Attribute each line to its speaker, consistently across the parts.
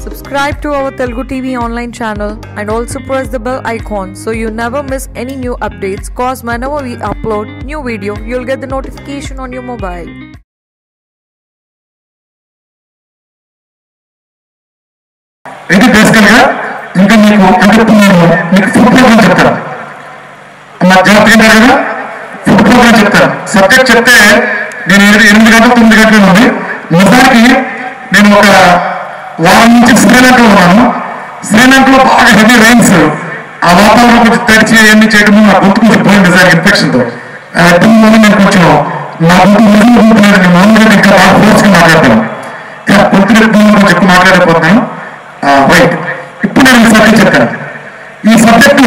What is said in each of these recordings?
Speaker 1: Subscribe to our Telugu TV online channel and also press the bell icon so you never miss any new updates cause whenever we upload new video you'll get the notification on your mobile.
Speaker 2: ఇది బేసికల్ గా ఇంకా మీకు అంటే ఇప్పుడు నేను మీకు food programme చెప్తాను మా జాగ్రత్తగా కదా ఫుడ్ ప్రోగ్రామ్ చెప్తాను సబ్జెక్ట్ చెప్తే నేను ఎనిమిది ఎనిమిది గంటలు తొమ్మిది గంటలు ఉంది నిజానికి నేను ఒక వారం నుంచి శ్రీలంకలో ఉన్నాను శ్రీలంకలో బాగా హెవీ రైన్స్ ఆ వాతావరణం కొంచెం తడిచి అవన్నీ చేయడం నా గొంతు కొంచెం పోయింది నిజానికి ఇన్ఫెక్షన్ తో దీనివల్ల నేను కొంచెం నా గొంతు నిజం గొంతు లేదు నేను మామూలుగా ఇంకా బాగా ఫోర్స్గా మాట్లాడతాను ఇంకా గొంతు నొప్పి కొంచెం ఎక్కువ మాట్లాడకపోతున్నాను రైట్ ఇప్పుడు నేను ఈ సబ్జెక్ట్ చెప్తాను ఈ సబ్జెక్టు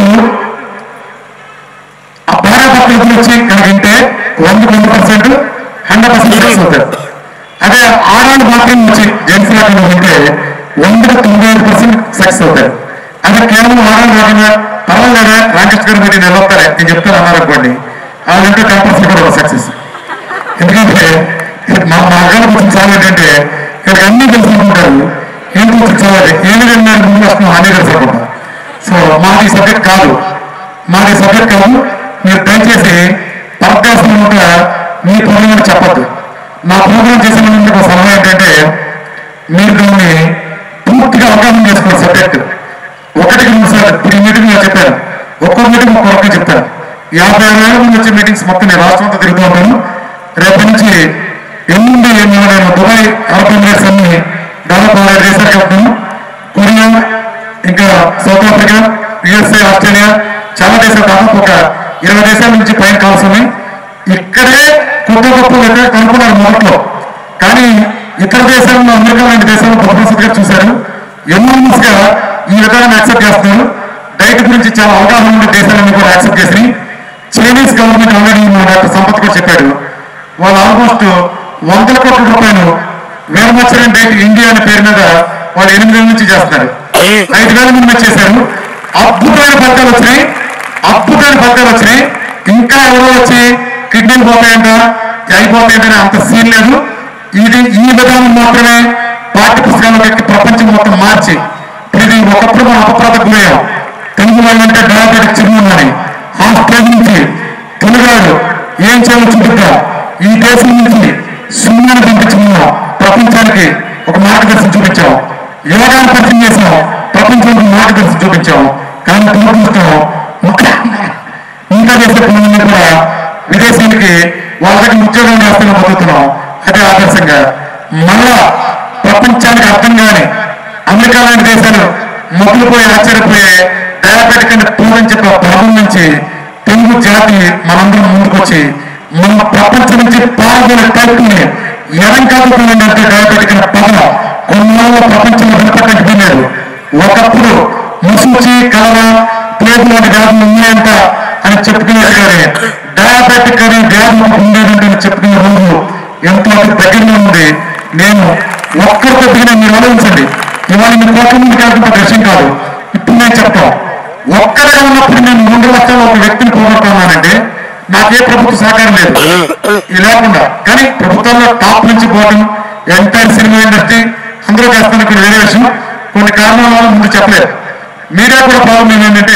Speaker 2: ఆ భార్య భర్తలు వచ్చి కలిగింటే వంద వంద పర్సెంట్ హండ్రెడ్ పర్సెంట్ సక్సెస్ అవుతారు అదే ఆడవాళ్ళు మాత్రం వచ్చి జెంట్స్ లాగా ఉంటే వందకు తొంభై ఐదు పర్సెంట్ సక్సెస్ అవుతారు అదే కేవలం ఆడవాళ్ళు కాకుండా పర్వాలేదా రామకృష్ణ గారు మీరు నిలబడతారే నేను చెప్తాను అన్నారు అనుకోండి వాళ్ళంటే టెన్ పర్సెంట్ కూడా సక్సెస్ ఎందుకంటే మా మా అగ్గాల కొంచెం చాలా ఏంటంటే ఇక్కడ అన్ని తెలుసుకుంటారు ఏం కొంచెం చదవాలి ఏమి వెళ్ళినారు ముందు వస్తున్నాం అన్నీ తెలుసుకుంటాం సో మాది సబ్జెక్ట్ కాదు మాది సబ్జెక్ట్ కాదు మీరు దయచేసి పరకాశంగా మీ ప్రోగ్రామ్ చెప్పద్దు నా ప్రోగ్రామ్ చేసిన ముందు ఒక సలహా ఏంటంటే మీరు దాన్ని పూర్తిగా అవగాహన చేసుకోండి సబ్జెక్ట్ ఒకటికి రెండు సార్లు ఇప్పుడు ఈ మీటింగ్ నేను చెప్పాను ఒక్కో మీటింగ్ ఒక్కో రకంగా చెప్తాను యాభై ఆరు వేల మంది వచ్చే మీటింగ్స్ మొత్తం నేను రాష్ట్రం అంతా తిరుగుతూ ఉంటాను రేపటి నుంచి ఎనిమిది ఎనిమిది నేను దుబాయ్ అరబ్ ఎమిరేట్స్ అన్ని దాదాపు ఆరు దేశాలకు వెళ్తాను కొరియా ఇంకా సౌత్ ఆఫ్రికా యుఎస్ఏ ఆస్ట్రేలియా చాలా దేశాలు దాదాపు ఒక ఇరవై దేశాల నుంచి పైన కావాల్సి ఉన్నాయి ఇక్కడే కొత్త గొప్ప ఎక్కడ కనుక్కున్నారు మొదట్లో కానీ ఇతర దేశాల్లో అమెరికా లాంటి దేశాల్లో ప్రొఫెసర్ గారు చూశారు ఎన్నోమస్ గా ఈ విధానాన్ని యాక్సెప్ట్ చేస్తున్నారు డైట్ గురించి చాలా అవగాహన ఉండే దేశాలన్నీ కూడా యాక్సెప్ట్ చేసి చైనీస్ గవర్నమెంట్ ఆల్రెడీ మా డాక్టర్ సంపత్ కూడా చెప్పాడు వాళ్ళు ఆల్మోస్ట్ వందల కోట్ల రూపాయలు వేరమచ్చరన్ డైట్ ఇండియా అనే పేరు మీద వాళ్ళు ఎనిమిది నెలల నుంచి చేస్తున్నారు ఐదు వేల మంది మీద చేశారు అద్భుతమైన ఫలితాలు వచ్చినాయి అద్భుతమైన ఫలితాలు వచ్చినాయి ఇంకా ఎవరో వచ్చి కిడ్నీలు పోతాయంట అయిపోతాయంటే అంత సీన్ లేదు ఇది ఈ విధానం మాత్రమే పాఠ్య పుస్తకాలకు ఎక్కి ప్రపంచం మొత్తం మార్చి ఇది ఒకప్పుడు మనం అపప్రాధకు పోయాం తెలుగు వాళ్ళంటే డయాబెటిక్ చిరుమని హాఫ్ స్టేజ్ నుంచి తెలుగువాడు ఏం చేయాలో చూపిద్దాం ఈ దేశం నుంచి శూన్యాన్ని పంపించుకున్నాం ప్రపంచానికి ఒక మార్గదర్శనం చూపించాం యోగాన్ని పరిచయం చేసాం ప్రపంచానికి మార్గదర్శనం చూపించాం కానీ దురదృష్టం ఇంకా చేసే పనులన్నీ కూడా విదేశీయులకి వాళ్ళ దగ్గర ఉద్యోగం చేస్తున్నా బతుకుతున్నాం అదే ఆదర్శంగా మళ్ళా ప్రపంచానికి అర్థం కాని అమెరికా లాంటి దేశాలు మొదలుపోయి ఆశ్చర్యపోయే డయాబెటిక్ అని పూర్వం చెప్పే ప్రాబ్లం నుంచి తెలుగు జాతి మనందరం ముందుకొచ్చి మన ప్రపంచం నుంచి పాల్గొనే టైప్ని ఎరంకాదుతుందంటే డయాబెటిక్ అనే పదం కొన్నాళ్ళ ప్రపంచంలో వినపక్కకి పోయినారు ఒకప్పుడు ముసూచి కలరా ప్లేట్ లాంటి వ్యాధులు ఉన్నాయంట అని చెప్పుకునేది కానీ డయాబెటిక్ అనే వ్యాధి ఉండేదంటే అని చెప్పుకునే రోజు ఎంతో అతి దగ్గరలో ఉంది నేను ఒక్కరితో దిగిన మీరు ఆలోచించండి ఇవాళ మీ కోట్ల మంది కాకుండా విషయం కాదు ఇప్పుడు నేను చెప్తాం ఒక్కరిగా ఉన్నప్పుడు నేను మూడు లక్షల ఒక వ్యక్తిని పోగొట్టుకున్నానంటే నాకే ప్రభుత్వ సహకారం లేదు ఇది లేకుండా కానీ ప్రభుత్వంలో టాప్ నుంచి పోవడం ఎంటైర్ సినిమా ఇండస్ట్రీ అందరూ చేస్తున్న కొన్ని వేరే విషయం కొన్ని కారణాల వల్ల ముందు చెప్పలేదు మీడియా కూడా ప్రాబ్లం ఏంటంటే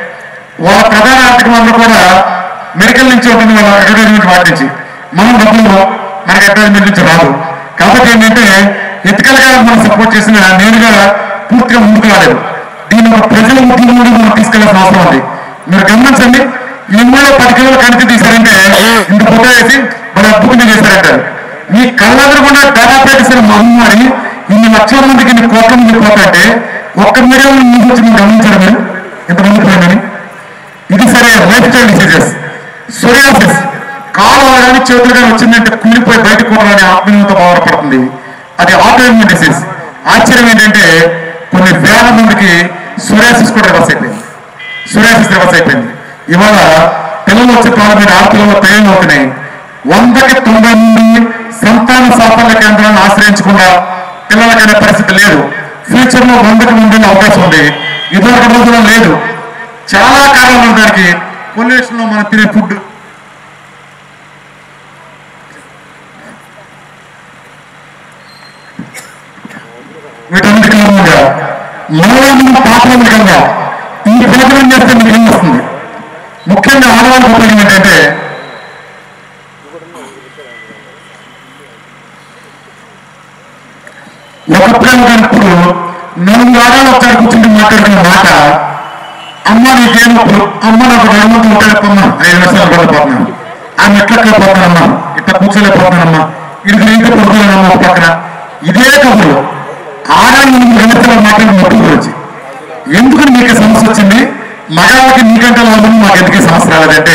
Speaker 2: వాళ్ళ ప్రధాన ఆర్థిక వనరు కూడా మెడికల్ నుంచి ఉంటుంది వాళ్ళ అడ్వర్టైజ్మెంట్ వాటి నుంచి మనం డబ్బులు మనకి అడ్వర్టైజ్మెంట్ నుంచి రాదు కాబట్టి ఏంటంటే ఎథికల్ గా మనం సపోర్ట్ చేసిన నేరుగా పూర్తిగా ముందుకు రాలేదు దీన్ని మన ప్రజల ముఖ్యంగా కూడా మనం తీసుకెళ్లాల్సిన అవసరం ఉంది మీరు గమనించండి ఈ మూడు పది కిలోల కణితి తీశారంటే ఇంత పొట్ట వేసి మన అద్భుతంగా చేశారంటారు మీ కళ్ళెదురకుండా డయాబెటిస్ అనే మహమ్మారి ఇన్ని లక్షల మందికి ఇన్ని కోట్ల మంది పోతాంటే ఒక్క మీడియా ముందు వచ్చి మీరు గమనించారు మీరు ఎంతమంది పోయిందని ఇది సరే లైఫ్ స్టైల్ డిసీజెస్ సోరియాసిస్ కాలు కానీ చేతులు కానీ వచ్చిందంటే కుళ్ళిపోయి బయటకు పోవాలని ఆత్మీయత బాధపడుతుంది అది ఆటోఇమ్యూన్ డిసీజ్ ఆశ్చర్యం ఏంటంటే కొన్ని వేల మందికి సోరియాసిస్ కూడా రివర్స్ అయిపోయింది సోరియాసిస్ రివర్స్ అయిపోయింది ఇవాళ పిల్లలు వచ్చే ప్రారంభమైన ఆడపిల్లలు తయారు అవుతున్నాయి వందకి తొంభై మంది సంతాన సాఫల్య కేంద్రాలను ఆశ్రయించకుండా పిల్లలకనే పరిస్థితి లేదు ఫ్యూచర్ లో వందకి ముందు అవకాశం ఉంది ఇదివరకు రోజుల్లో లేదు చాలా కారణాలు దానికి పొల్యూషన్ లో మనం తినే ఫుడ్ వీటన్నిటి కారణంగా మూలం ప్రాథమికంగా ఈ భోజనం చేస్తే మీకు ఏం వస్తుంది ముఖ్యంగా ఆడవాళ్ళకి ఉపయోగం ఏంటంటే ఒకప్పుడు ఇప్పుడు నాలుగు వారాలు ఒకసారి కూర్చుంటే మాట్లాడుకున్న మాట అమ్మ నీకేం నొప్పులు అమ్మ నాకు నడుమంతా ఉంటాయమ్మా ఐదు నిమిషాలు పడిపోతున్నాను ఆ మెట్లకే పోతానమ్మా ఇట్లా కూర్చోలేకపోతానమ్మా ఇది ఇంటి పడుతున్నానమ్మా ఒక పక్కన ఇదే కబురు ఆడాలి గణితలో మాట్లాడిన నొప్పుల గురించి ఎందుకు మీకు సమస్య వచ్చింది మగవాళ్ళకి నీకంటే లాభం మాకు ఎందుకు సమస్య రాలేదంటే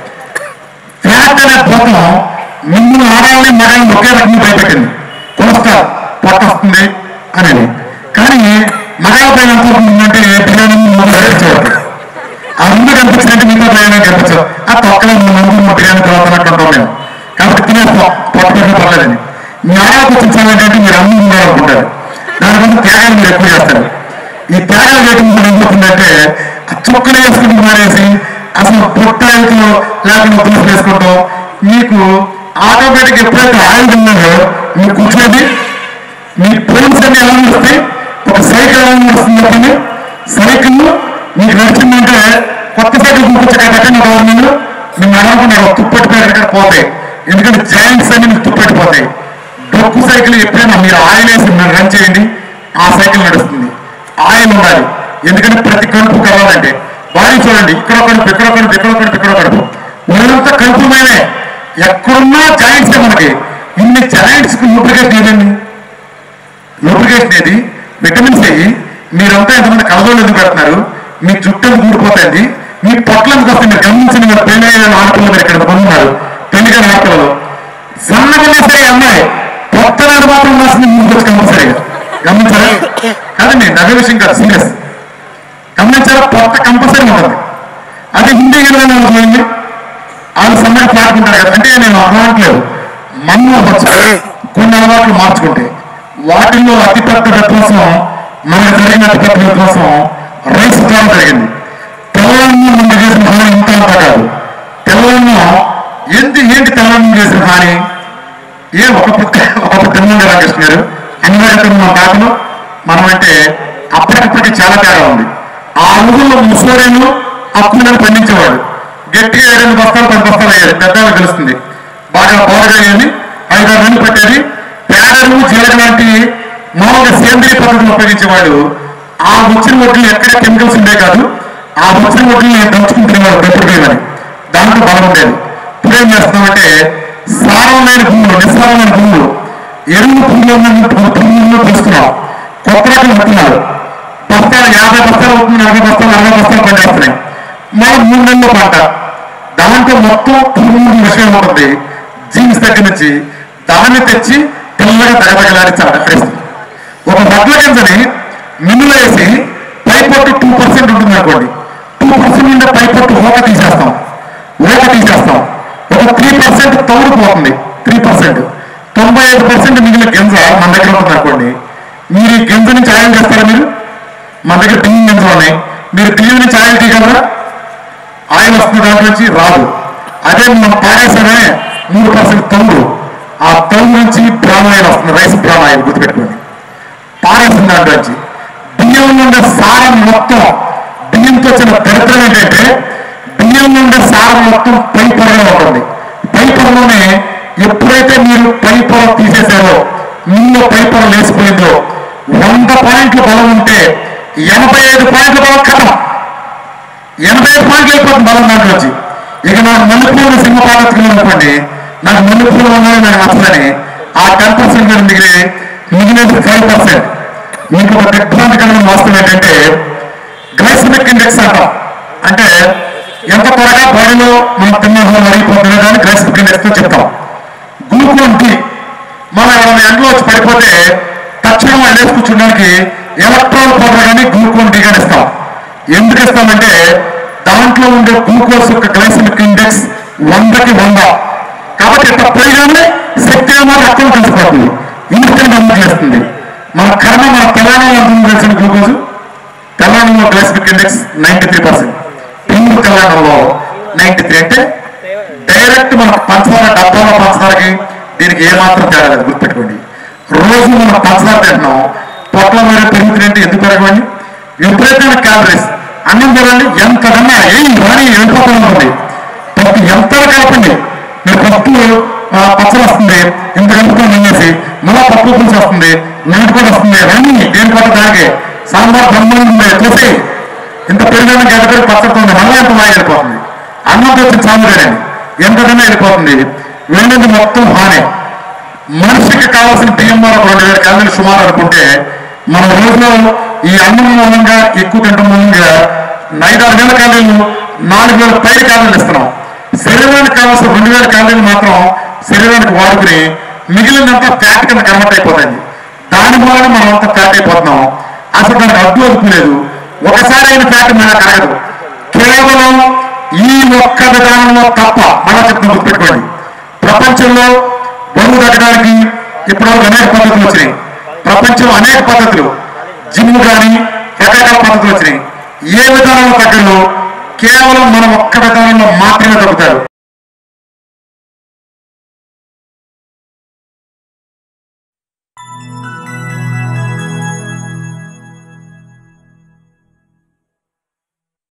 Speaker 2: ఫ్యాట్ అనే భూతం మిమ్మల్ని ఆడాలని మగాళ్ళని ఒకే రకంగా భయపెట్టింది కొలెస్ట్రాల్ పొట్ట వస్తుంది అనేది కానీ మగాళ్ళ పైన ఎంత ఉంటుందంటే బిర్యానీ మూడు చూడదు ఆ ముందు కనిపించినట్టు మిగతా బిర్యానీ కనిపించదు ఆ తొక్కలో ముందు బిర్యానీ తర్వాత అంటాం మేము కాబట్టి తినేస్తాం పొట్ట పెట్టిన పర్లేదని మీ ఆడకు వచ్చించాలంటే మీరు అన్ని ఉండాలనుకుంటారు దానివల్ల త్యాగాలు మీరు ఎక్కువ చేస్తారు ఈ త్యాగాలు చేయడం వల్ల ఏమవుతుందంటే ఆ చుక్కలు వేసుకుని మానేసి అసలు పొట్టాయితో లేకుండా పులుసు వేసుకుంటాం మీకు ఆటోమేటిక్ ఎప్పుడైతే ఆయిల్ తిన్నారో మీరు కూర్చోండి మీ పోల్స్ అన్ని ఎలా వస్తాయి ఒక సైకిల్ ఎలా వస్తుంది చెప్పండి సైకిల్ మీకు నచ్చిందంటే కొత్త సైకిల్ చూపించకపోతే నా గవర్నమెంట్ మేము అనుకున్నారు తుప్పటి ఎక్కడ పోతాయి ఎందుకంటే జాయింట్స్ అన్ని మీకు తుప్పెట్టిపోతాయి డొక్కు సైకిల్ ఎప్పుడైనా మీరు ఆయిల్ వేసి మీరు రన్ చేయండి ఆ సైకిల్ నడుస్తుంది ఆయిల్ ఉండాలి ఎందుకంటే ప్రతి కడుపు కావాలంటే బాడీ చూడండి ఇక్కడ కడుపు ఇక్కడ కడుపు ఇక్కడ కడుపు ఇక్కడ కడుపు ఊరంతా కడుపుమైనే ఎక్కడున్నా జాయింట్స్ మనకి ఇన్ని జాయింట్స్ కి లూబ్రికేషన్ ఏదండి లూబ్రికేషన్ ఏది విటమిన్స్ అయ్యి మీరంతా ఎంతమంది కలదోళ్ళు ఎందుకు పెడుతున్నారు మీ జుట్టు ఎందుకు ఊడిపోతుంది మీ పొట్ల ఎందుకు వస్తుంది మీరు గమనించిన మీరు పెళ్లి అయిన ఆడపిల్లలు మీరు ఇక్కడ పొందున్నారు పెళ్లి కాని ఆడపిల్లలు సన్నగా సరే అమ్మాయి పొట్టనాడు మాత్రం రాసింది ముందుకు వచ్చి కంపల్సరీగా గమనించారా కాదండి నవ్వే విషయం కాదు సీరియస్ గమనించారా పొట్ట కంపల్సరీ ఉంటుంది అది హిందీ గెలవని చూడండి వాళ్ళు సన్నగా పాడుకుంటారు కదా అంటే నేను అనట్లేదు మన్ను అవ్వచ్చు కొన్ని అలవాట్లు మార్చుకుంటే వాటిల్లో అతిపెద్ద విధ్వంసం మనకు జరిగిన అతిపెద్ద విధ్వంసం రైస్ డ్రామ్ జరిగింది తెలంగాణ ముందు చేసిన హాని ఇంత అంత కాదు తెలంగాణ ఏంటి ఏంటి తెలంగాణ చేసిన హాని ఏ ఒకప్పుడు ఒకప్పుడు తెలంగాణ రామకృష్ణ గారు అన్నిటికీ మన తాతలు మనం అంటే అప్పటికప్పటికి చాలా తేడా ఉంది ఆ రోజుల్లో ముసోరేను అప్పులను పండించేవాడు గట్టిగా ఏడెనిమిది బస్తాలు పది బస్తాలు అయ్యేది పెద్దవాళ్ళు తెలుస్తుంది బాగా బాగా అయ్యేది ఐదు ఆరు నెలలు పెట్టేది పేడలు జీలక లాంటి మామూలుగా సేంద్రియ పద్ధతిని ఉపయోగించేవాడు ఆ వచ్చిన వడ్లు ఎక్కడ కెమికల్స్ ఉండే కాదు ఆ వచ్చిన వడ్లు దంచుకుని తినేవాడు పెట్టుకునేవాడు దాంట్లో బలం ఉండేది ఇప్పుడు ఏం చేస్తున్నామంటే సారమైన భూములు నిస్సారమైన భూములు ఎరువు భూములు భూముల్లో తీసుకున్నాం కొత్త రకం ఉంటున్నారు బస్తాలు యాభై బస్తాలు అవుతుంది నలభై బస్తాలు అరవై బస్తాలు పండేస్తున్నాయి మనం మూడు నెలల్లో పంట దాంట్లో మొత్తం పురుగు విషయం ఉంటుంది జీన్స్ దగ్గర నుంచి దాన్ని తెచ్చి తెల్లగా తగదగలాడించాలి అక్కడేస్తుంది ఒక వడ్ల గింజని మిల్లులో వేసి పైపొట్టు టూ పర్సెంట్ ఉంటుంది అనుకోండి టూ పర్సెంట్ నుండి పైపొట్టు ఊక తీసేస్తాం ఊక తీసేస్తాం ఒక త్రీ పర్సెంట్ తౌడు పోతుంది త్రీ పర్సెంట్ తొంభై ఐదు పర్సెంట్ మిగిలిన గింజ మన దగ్గర ఉంటుంది అనుకోండి మీరు ఈ గింజ నుంచి ఆయిల్ చేస్తారా మీరు మన దగ్గర బియ్యం గింజలు ఉన్నాయి మీరు బియ్యం నుంచి ఆయిల్ తీయగలరా ఆయిల్ వస్తుంది దాంట్లో నుంచి రాదు అదే మనం పాడేసమే మూడు పర్సెంట్ తొమ్మిది ఆ తొమ్మిది నుంచి బ్రామాయిల్ వస్తుంది రైస్ బ్రామాయిల్ గుర్తుపెట్టుకోండి పారేసిన దాంట్లో నుంచి బియ్యం నుండి సారం మొత్తం బియ్యంతో వచ్చిన దరిద్రం ఏంటంటే బియ్యం నుండి సారం మొత్తం పై పొరలో ఉంటుంది పై పొరలోనే ఎప్పుడైతే మీరు పై పొర తీసేసారో మిల్లో పై పొర లేసిపోయిందో వంద పాయింట్ల బలం ఉంటే ఎనభై ఐదు పాయింట్ల బలం కథం ఎనభై ఐదు పాయింట్లు వెళ్ళిపోతుంది బలం దాంట్లో వచ్చి ఇక నాకు మల్లెపూలు సినిమా పాడొచ్చుకున్నాను అనుకోండి నాకు మల్లెపూలు ఉన్నాయి నాకు నచ్చదని ఆ టెన్ పర్సెంట్ మీద మిగిలి మిగిలిన ఫైవ్ పర్సెంట్ మీకు ఒక దిగ్భ్రాంతికరమైన వాస్తవం ఏంటంటే గ్లైసమిక్ ఇండెక్స్ అంటాం అంటే ఎంత త్వరగా బాడీలో మనం తిన్న అరిగిపోతుందో దాన్ని గ్లైసమిక్ ఇండెక్స్ తో చెప్తాం గ్లూకోన్ డి మనం ఎవరైనా ఎండలో వచ్చి పడిపోతే తక్షణం ఆయన వేసి కూర్చోడానికి ఎలక్ట్రాన్ పౌడర్ కానీ గ్లూకోన్ డి కానీ ఇస్తాం ఎందుకు ఇస్తామంటే దాంట్లో ఉండే గ్లూకోజ్ యొక్క గ్లైసమిక్ ఇండెక్స్ వందకి వంద కాబట్టి ఇట్లా పోయిగానే శక్తి ఏమో రక్తం కలిసిపోతుంది ఇన్స్టెంట్ అమలు చేస్తుంది మన కర్మ మన తెలంగాణ ఎంత తెలిసిన గ్లూకోజ్ తెలంగాణలో glycaemic index ninety three percent పిండి తెలంగాణలో నైన్టీ త్రీ అంటే డైరెక్ట్ మనకు పంచదార డబ్బాలో పంచదారకి దీనికి ఏమాత్రం తేడా లేదు గుర్తుపెట్టుకోండి రోజు మనం పంచదార తింటున్నాం పొట్ల మీద పెరుగుతుందంటే ఎందుకు పెరగవండి విపరీతమైన క్యాలరీస్ అన్నం చూడండి ఎంత కన్నా ఏం రాని వెళ్ళిపోతూ ఉంటుంది ప్రతి ఎంత కలపండి మీరు పప్పు ఆ, పచ్చడి వస్తుంది ఇంత కలుపుకొని తినేసి మళ్ళా పప్పు పులుసు వస్తుంది నాటు కూడా వస్తుంది అన్నీ దేని పట్ల దానికి సాంబార్ బ్రహ్మాండం చూసి ఇంత పెరుగన్న గడ్డపడి పచ్చడితో మళ్ళీ ఎంత బాగా వెళ్ళిపోతుంది అన్నంతో వచ్చి చాములేదండి ఎంతకన్నా వెళ్ళిపోతుంది వెళ్ళింది మొత్తం హాని మనిషికి కావాల్సిన బియ్యం వరకు రెండు వేల క్యాలరీలు సుమారు అనుకుంటే మన రోజులో ఈ అన్నం మూలంగా ఎక్కువ తినడం మూలంగా ఐదారు వేల క్యాలరీలు నాలుగు వేల పైన క్యాలరీలు ఇస్తున్నాం శరీరానికి కావాల్సిన రెండు వేల క్యాలరీలు మాత్రం శరీరానికి వాడుకుని మిగిలినంతా ఫ్యాట్ కింద కన్వర్ట్ అయిపోతుంది దాని మూలన మనం అంతా ఫ్యాట్ అయిపోతున్నాం అసలు దానికి అడ్డు వదుపులేదు ఒకసారి అయిన ఫ్యాట్ మన కరగదు కేవలం ఈ ఒక్క విధానంలో తప్ప మళ్ళా చెప్తాను గుర్తుపెట్టుకోండి ప్రపంచంలో బరువు తగ్గడానికి ఇప్పటివరకు అనేక పద్ధతులు వచ్చినాయి ప్రపంచంలో అనేక పద్ధతులు జిమ్ కానీ రకరకాల పద్ధతులు వచ్చినాయి ఏ విధానంలో తగ్గలో కేవలం మనం ఒక్క విధానంలో మాత్రమే తగ్గుతారు